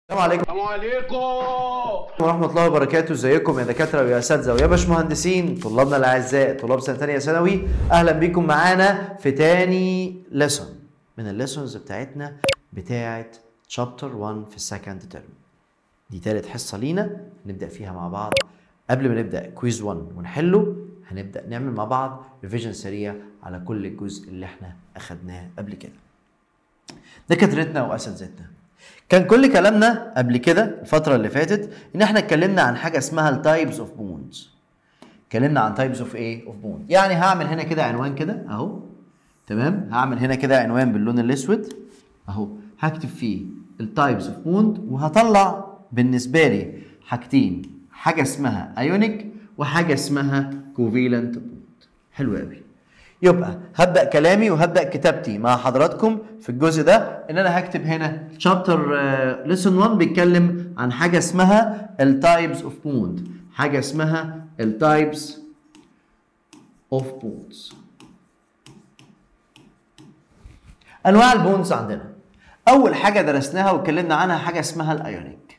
السلام عليكم السلام عليكم ورحمة الله وبركاته ازيكم يا دكاترة ويا اساتذة ويا باشمهندسين طلابنا الاعزاء طلاب سنة تانية ثانوي اهلا بيكم معانا في تاني ليسون من الليسونز بتاعتنا بتاعت شابتر 1 في السكند ترم دي تالت حصة لينا نبدأ فيها مع بعض قبل ما نبدأ كويز 1 ونحله هنبدأ نعمل مع بعض ريفيجن سريع على كل الجزء اللي احنا اخدناه قبل كده دكاترتنا واساتذتنا كان كل كلامنا قبل كده الفترة اللي فاتت ان احنا اتكلمنا عن حاجة اسمها التايبس اوف بونز اتكلمنا عن تايبس اوف ايه اوف بوند يعني هعمل هنا كده عنوان كده اهو تمام هعمل هنا كده عنوان باللون الاسود اهو هكتب فيه التايبس اوف بوند وهطلع بالنسبة لي حاجتين حاجة اسمها ايونيك وحاجة اسمها كوفيلنت بوند حلو قوي يبقى هبدا كلامي وهبدا كتابتي مع حضراتكم في الجزء ده ان انا هكتب هنا شابتر ليسون 1 بيتكلم عن حاجه اسمها التايبس اوف بوند حاجه اسمها التايبس اوف بوندز انواع البونز عندنا اول حاجه درسناها واتكلمنا عنها حاجه اسمها الايونيك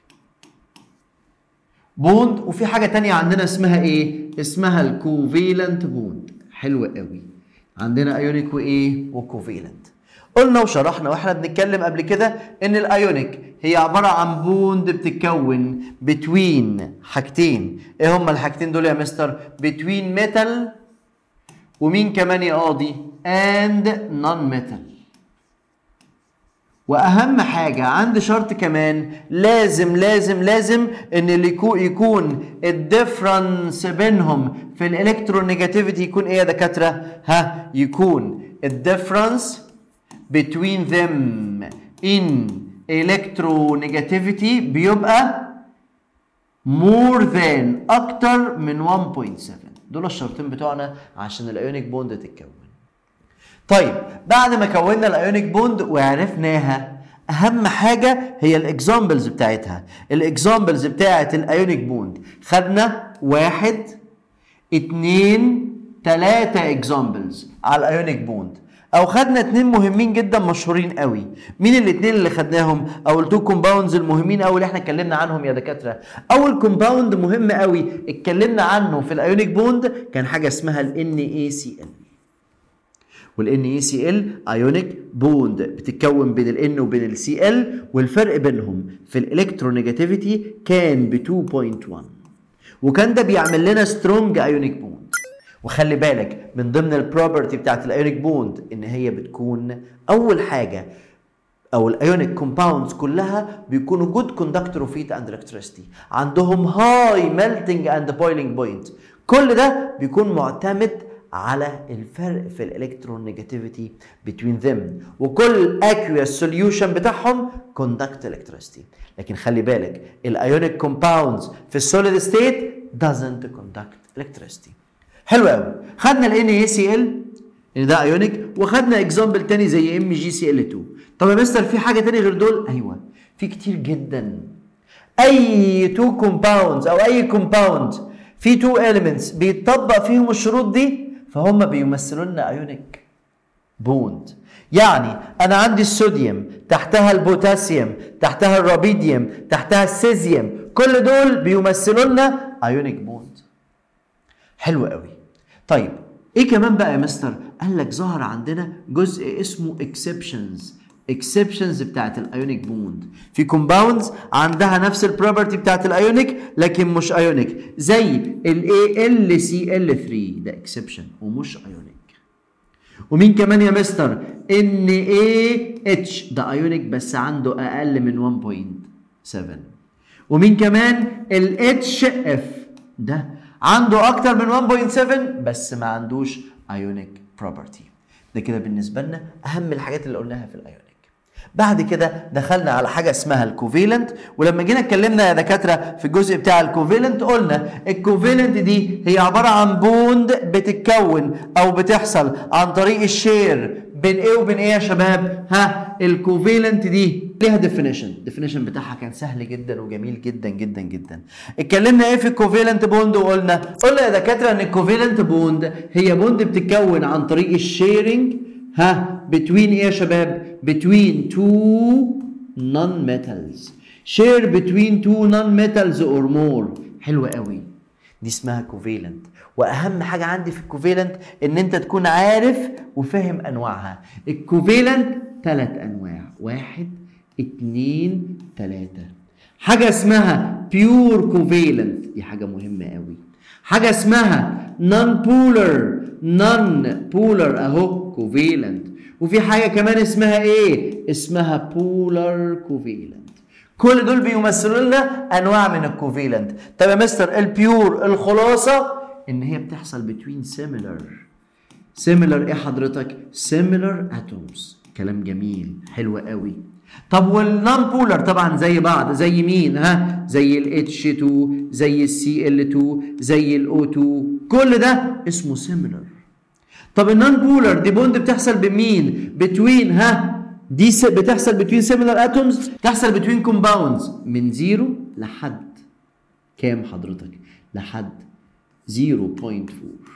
بوند وفي حاجه تانية عندنا اسمها ايه اسمها الكوفيلنت بوند حلوه قوي عندنا ايونيك وايه وكوفيلنت قلنا وشرحنا واحنا بنتكلم قبل كده ان الايونيك هي عباره عن بوند بتتكون بتوين حاجتين ايه هما الحاجتين دول يا مستر بتوين ميتال ومين كمان يا قاضي اند نون ميتال واهم حاجه عندي شرط كمان لازم لازم لازم ان اللي يكون يكون الديفرنس بينهم في الالكترونيجاتيفيتي يكون ايه يا دكاتره ها يكون الديفرنس between them in electronegativity بيبقى more than اكتر من 1.7 دول الشرطين بتوعنا عشان الايونيك بوند تتكون طيب بعد ما كونا الايونيك بوند وعرفناها اهم حاجه هي الاكزامبلز بتاعتها الاكزامبلز بتاعت الايونيك بوند خدنا واحد اتنين تلاتة اكزامبلز على الايونيك بوند او خدنا اتنين مهمين جدا مشهورين قوي مين الاتنين اللي خدناهم او التو كومباوندز المهمين قوي اللي احنا اتكلمنا عنهم يا دكاتره اول كومباوند مهم قوي اتكلمنا عنه في الايونيك بوند كان حاجه اسمها ال NaCl والان اي سي ال ايونيك بوند بتتكون بين الان وبين السي ال والفرق بينهم في الالكترونيجاتيفيتي كان ب 2.1 وكان ده بيعمل لنا سترونج ايونيك بوند وخلي بالك من ضمن البروبرتي بتاعت الايونيك بوند ان هي بتكون اول حاجه او الايونيك كومباوندز كلها بيكونوا جود كوندكتور اوف هيت اند الكتريستي عندهم هاي ميلتنج اند بويلنج بوينت كل ده بيكون معتمد على الفرق في الالكترونيجاتيفيتي between them وكل aqueous solution بتاعهم conduct electricity لكن خلي بالك الايونيك كومباوندز في السوليد ستيت doesn't conduct electricity حلو قوي خدنا ال NaCl ان ده ايونيك وخدنا اكزامبل تاني زي MgCl2 طب يا مستر في حاجه تاني غير دول ايوه في كتير جدا اي تو كومباوندز او اي كومباوند في تو elements بيتطبق فيهم الشروط دي فهم بيمثلوا لنا ايونيك بوند يعني انا عندي الصوديوم تحتها البوتاسيوم تحتها الرابيديوم تحتها السيزيوم كل دول بيمثلوا لنا ايونيك بوند حلو قوي طيب ايه كمان بقى يا مستر قال لك ظهر عندنا جزء اسمه اكسبشنز اكسبشنز بتاعت الايونيك بوند في كومباوندز عندها نفس البروبرتي بتاعت الايونيك لكن مش ايونيك زي الاي ال سي ال 3 ده اكسبشن ومش ايونيك ومين كمان يا مستر ان اي اتش ده ايونيك بس عنده اقل من 1.7 ومين كمان الاتش اف ده عنده اكتر من 1.7 بس ما عندوش ايونيك بروبرتي ده كده بالنسبه لنا اهم الحاجات اللي قلناها في الايونيك بعد كده دخلنا على حاجه اسمها الكوفيلنت ولما جينا اتكلمنا يا دكاتره في الجزء بتاع الكوفيلنت قلنا الكوفيلنت دي هي عباره عن بوند بتتكون او بتحصل عن طريق الشير بين ايه وبين ايه يا شباب ها الكوفيلنت دي ليها ديفينيشن الديفينيشن بتاعها كان سهل جدا وجميل جدا جدا جدا اتكلمنا ايه في الكوفيلنت بوند وقلنا قلنا يا دكاتره ان الكوفيلنت بوند هي بوند بتتكون عن طريق الشيرنج ها between ايه يا شباب between two non metals share between two non-metals or more حلوة قوي دي اسمها كوفيلنت واهم حاجه عندي في الكوفيلنت ان انت تكون عارف وفاهم انواعها الكوفيلنت ثلاث انواع واحد اتنين تلاته حاجه اسمها بيور كوفيلنت دي حاجه مهمه قوي حاجه اسمها نون بولر نون بولر اهو كوفيلنت وفي حاجه كمان اسمها ايه اسمها بولر كوفيلنت كل دول بيمثلوا لنا انواع من الكوفيلنت طب يا مستر البيور الخلاصه ان هي بتحصل بتوين سيميلر سيميلر ايه حضرتك سيميلر اتومز كلام جميل حلو قوي طب والنون بولر طبعا زي بعض زي مين ها زي ال H2 زي ال Cl2 زي ال O2 كل ده اسمه سيميلر طب النون بولر دي بوند بتحصل بمين بتوين ها دي س- بتحصل بتوين سيميلر اتومز بتحصل بتوين كومباوندز من زيرو لحد كام حضرتك لحد 0.4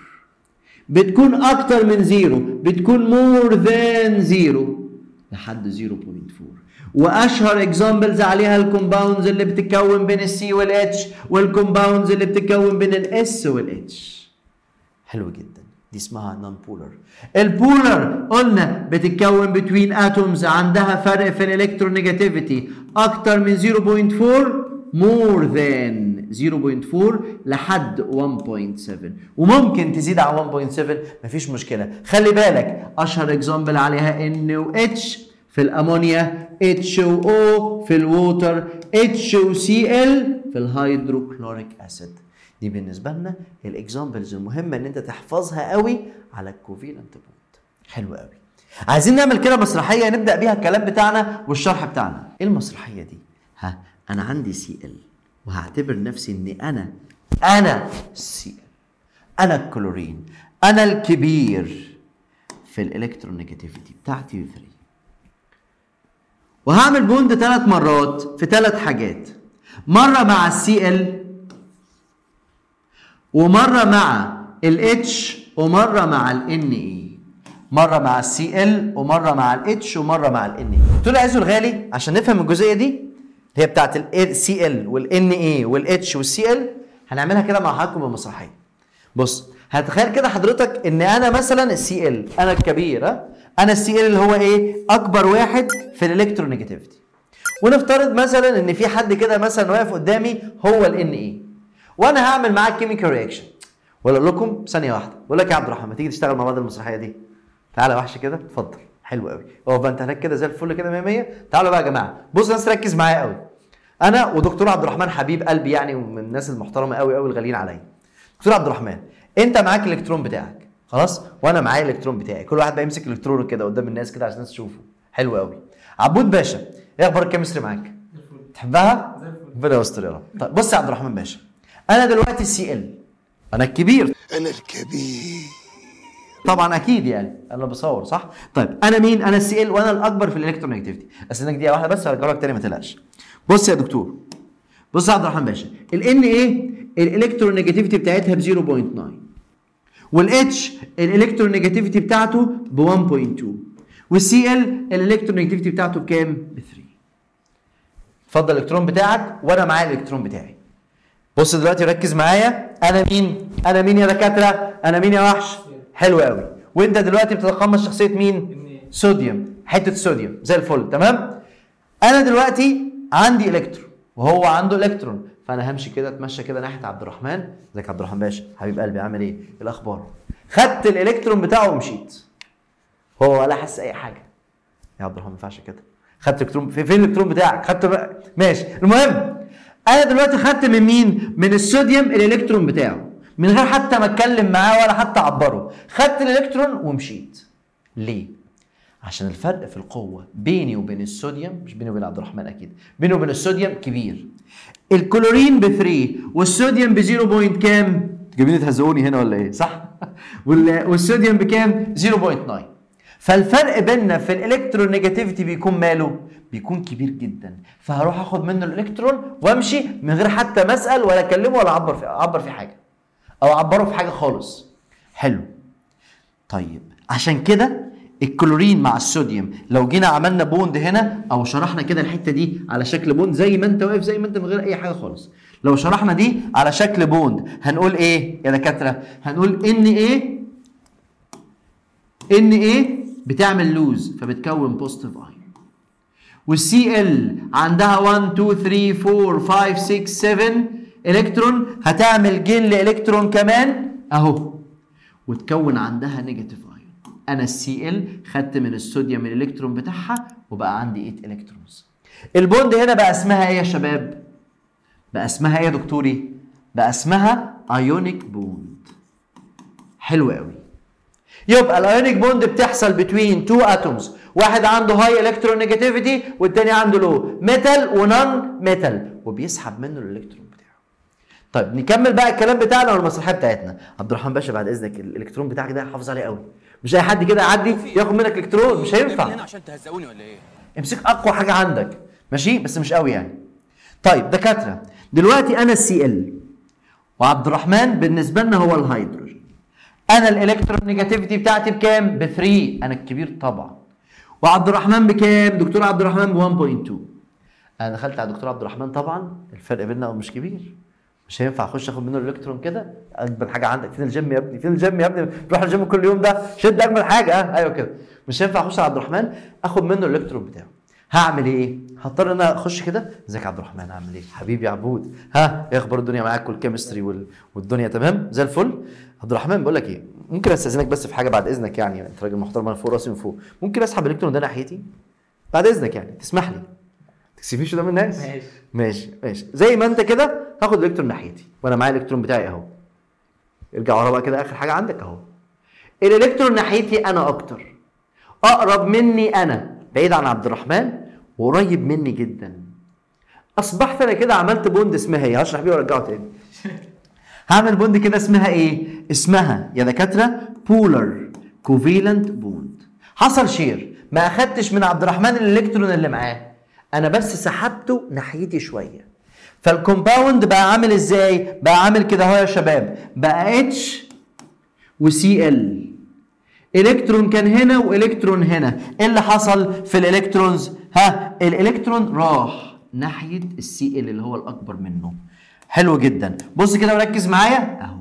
بتكون اكتر من زيرو بتكون مور ذان زيرو لحد 0.4 واشهر اكزامبلز عليها الكومباوندز اللي بتتكون بين السي والاتش والكومباوندز اللي بتتكون بين الاس والاتش حلو جدا دي اسمها نون بولر البولر قلنا بتتكون بتوين اتومز عندها فرق في الالكترونيجاتيفيتي اكتر من 0.4 مور ذان 0.4 لحد 1.7 وممكن تزيد على 1.7 مفيش مشكله خلي بالك اشهر اكزامبل عليها ان و اتش في الامونيا اتش و او في الووتر اتش و سي ال في الهيدروكلوريك اسيد دي بالنسبه لنا الاكزامبلز المهمه ان انت تحفظها قوي على الكوفيلنت بوند حلو قوي عايزين نعمل كده مسرحيه نبدا بيها الكلام بتاعنا والشرح بتاعنا ايه المسرحيه دي ها انا عندي سي ال وهعتبر نفسي اني انا انا سي ال انا الكلورين انا الكبير في الالكترونيجاتيفيتي بتاعتي 3 وهعمل بوند ثلاث مرات في ثلاث حاجات مره مع السي ال ومره مع الاتش ومره مع الان اي مره مع السي ال ومره مع الاتش ومره مع الان اي قلت له عايزه الغالي عشان نفهم الجزئيه دي اللي هي بتاعت السي ال والان اي والاتش والسي ال هنعملها كده مع حضراتكم بالمسرحيه بص هتخيل كده حضرتك ان انا مثلا السي ال انا الكبير ها انا السي ال اللي هو ايه اكبر واحد في الالكترونيجاتيفيتي ونفترض مثلا ان في حد كده مثلا واقف قدامي هو الان اي وانا هعمل معاه كيميكال رياكشن ولا اقول لكم ثانيه واحده بقول لك يا عبد الرحمن ما تيجي تشتغل مع بعض المسرحيه دي تعالى يا وحش كده اتفضل حلو قوي هو بقى انت هناك كده زي الفل كده 100 100 تعالوا بقى يا جماعه بص الناس ركز معايا قوي انا ودكتور عبد الرحمن حبيب قلبي يعني ومن الناس المحترمه قوي قوي الغاليين عليا دكتور عبد الرحمن انت معاك الالكترون بتاعك خلاص وانا معايا الالكترون بتاعي كل واحد بقى يمسك الكترون كده قدام الناس كده عشان الناس تشوفه حلو قوي عبود باشا ايه اخبار الكيمستري معاك تحبها ربنا يستر يا رب طيب بص يا عبد الرحمن باشا انا دلوقتي السي ال انا الكبير أنا الكبير طبعا اكيد يعني انا بصور صح طيب انا مين انا السي ال وانا الاكبر في الالكترونيجاتيفيتي استناك دقيقه واحده بس هرجع لك تاني ما تقلقش بص يا دكتور بص يا عبد الرحمن باشا الان ايه الالكترونيجاتيفيتي بتاعتها ب 0.9 والاتش الالكترونيجاتيفيتي بتاعته ب 1.2 والسي ال الالكترونيجاتيفيتي بتاعته بكام ب 3 اتفضل الالكترون بتاعك وانا معايا الالكترون بتاعي بص دلوقتي ركز معايا انا مين انا مين يا دكاتره انا مين يا وحش حلو قوي وانت دلوقتي بتتقمص شخصيه مين صوديوم حته صوديوم زي الفل تمام انا دلوقتي عندي الكترون وهو عنده الكترون فانا همشي كده اتمشى كده ناحيه عبد الرحمن ازيك يا عبد الرحمن باشا حبيب قلبي عامل ايه إيه الاخبار خدت الالكترون بتاعه ومشيت هو ولا حس اي حاجه يا عبد الرحمن ما ينفعش كده خدت الكترون في- فين الالكترون بتاعك خدت بقى. ماشي المهم انا دلوقتي خدت من مين من الصوديوم الالكترون بتاعه من غير حتى ما اتكلم معاه ولا حتى اعبره خدت الالكترون ومشيت ليه عشان الفرق في القوه بيني وبين الصوديوم مش بيني وبين عبد الرحمن اكيد بيني وبين الصوديوم كبير الكلورين ب 3 والصوديوم ب 0 بوينت كام جايبين تهزقوني هنا ولا ايه صح وال- والصوديوم بكام 0.9 فالفرق بيننا في الالكترونيجاتيفيتي بيكون ماله بيكون كبير جدا فهروح اخد منه الالكترون وامشي من غير حتى ما اسال ولا اكلمه ولا اعبر في اعبر في حاجه او اعبره في حاجه خالص حلو طيب عشان كده الكلورين مع الصوديوم لو جينا عملنا بوند هنا او شرحنا كده الحته دي على شكل بوند زي ما انت واقف زي ما انت من غير اي حاجه خالص لو شرحنا دي على شكل بوند هنقول ايه يا دكاتره هنقول ان ايه ان ايه بتعمل لوز فبتكون بوزيتيف ايون والسي ال عندها 1 2 3 4 5 6 7 الكترون هتعمل جين لالكترون كمان اهو وتكون عندها نيجاتيف ايون انا السي ال خدت من الصوديوم الالكترون بتاعها وبقى عندي 8 الكترونز البوند هنا بقى اسمها ايه يا شباب بقى اسمها ايه يا دكتوري بقى اسمها ايونيك بوند حلو قوي يبقى الايونيك بوند بتحصل بتوين تو اتومز واحد عنده هاي الكترون نيجاتيفيتي والتاني عنده لو ميتال ونون ميتال وبيسحب منه الالكترون بتاعه طيب نكمل بقى الكلام بتاعنا والمسرحيه بتاعتنا عبد الرحمن باشا بعد اذنك الالكترون بتاعك ده حافظ عليه قوي مش اي حد كده يعدي ياخد منك الكترون مش هينفع هنا عشان تهزقوني ولا ايه؟ امسك اقوى حاجه عندك ماشي بس مش قوي يعني طيب دكاتره دلوقتي انا السي ال وعبد الرحمن بالنسبه لنا هو الهيدروجين انا الالكترون نيجاتيفيتي بتاعتي بكام ب 3 انا الكبير طبعا وعبد الرحمن بكام دكتور عبد الرحمن ب 1.2 انا دخلت على دكتور عبد الرحمن طبعا الفرق بيننا مش كبير مش هينفع اخش اخد منه الالكترون كده اجمل حاجه عندك فين الجيم يا ابني فين الجيم يا ابني بروح الجيم كل يوم ده شد اجمل حاجه اه ايوه كده مش هينفع اخش على عبد الرحمن اخد منه الالكترون بتاعه هعمل ايه هضطر ان انا اخش كده ازيك يا عبد الرحمن عامل ايه حبيبي يا عبود ها ايه اخبار الدنيا معاك والكيمستري وال... والدنيا تمام زي الفل عبد الرحمن بقول لك ايه ممكن استاذنك بس في حاجه بعد اذنك يعني انت راجل محترم انا فوق راسي من فوق ممكن اسحب الالكترون ده ناحيتي بعد اذنك يعني تسمح لي تكسفيش ده من الناس ماشي. ماشي ماشي زي ما انت كده هاخد الالكترون ناحيتي وانا معايا الالكترون بتاعي اهو ارجع ورا بقى كده اخر حاجه عندك اهو الالكترون ناحيتي انا اكتر اقرب مني انا بعيد عن عبد الرحمن وقريب مني جدا اصبحت انا كده عملت بوند اسمها ايه هشرح بيه وارجعه تاني هعمل بوند كده اسمها ايه اسمها يا دكاتره بولر كوفيلنت بوند حصل شير ما اخدتش من عبد الرحمن الالكترون اللي معاه انا بس سحبته ناحيتي شويه فالكومباوند بقى عامل ازاي بقى عامل كده اهو يا شباب بقى اتش وسي ال الكترون كان هنا والكترون هنا ايه اللي حصل في الالكترونز ها الالكترون راح ناحيه السي ال اللي هو الاكبر منه حلو جدا بص كده وركز معايا اهو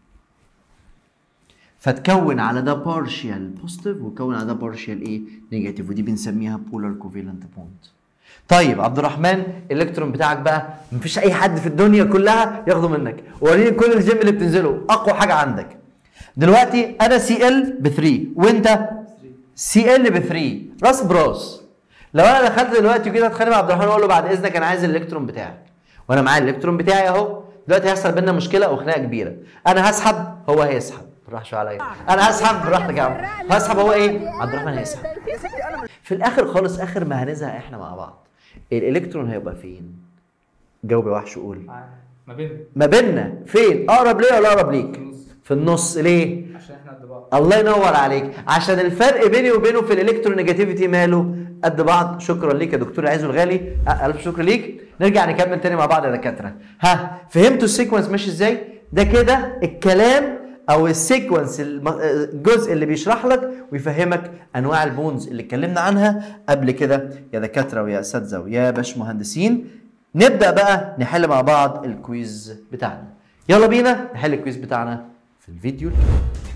فتكون على ده بارشيال بوزيتيف وتكون على ده بارشيال ايه نيجاتيف ودي بنسميها بولار كوفيلنت بوند طيب عبد الرحمن الالكترون بتاعك بقى مفيش اي حد في الدنيا كلها ياخده منك وريني كل الجيم اللي بتنزله اقوى حاجه عندك دلوقتي انا سي ال ب 3 وانت سي ال ب 3 راس براس لو انا دخلت دلوقتي وكده اتخانق مع عبد الرحمن واقول له بعد اذنك انا عايز الالكترون بتاعك وانا معايا الالكترون بتاعي اهو دلوقتي هيحصل بينا مشكله او خناقه كبيره انا هسحب هو هيسحب بالراحه شويه عليا انا هسحب براحتك يا عم هسحب هو ايه عبد الرحمن هيسحب في الاخر خالص اخر ما هنزهق احنا مع بعض الالكترون هيبقى فين جاوب يا وحش قول ما بين ما بيننا فين اقرب ليا ولا اقرب ليك في النص ليه عشان احنا قد بعض الله ينور عليك عشان الفرق بيني وبينه في الالكترونيجاتيفيتي ماله قد بعض شكرا ليك يا دكتور عايز الغالي أه، الف شكر ليك نرجع نكمل تاني مع بعض يا دكاتره ها فهمتوا السيكونس ماشي ازاي ده كده الكلام او السيكونس الم- الجزء اللي بيشرح لك ويفهمك انواع البونز اللي اتكلمنا عنها قبل كده يا دكاتره ويا اساتذه ويا باشمهندسين نبدا بقى نحل مع بعض الكويز بتاعنا يلا بينا نحل الكويز بتاعنا في الفيديو الجاي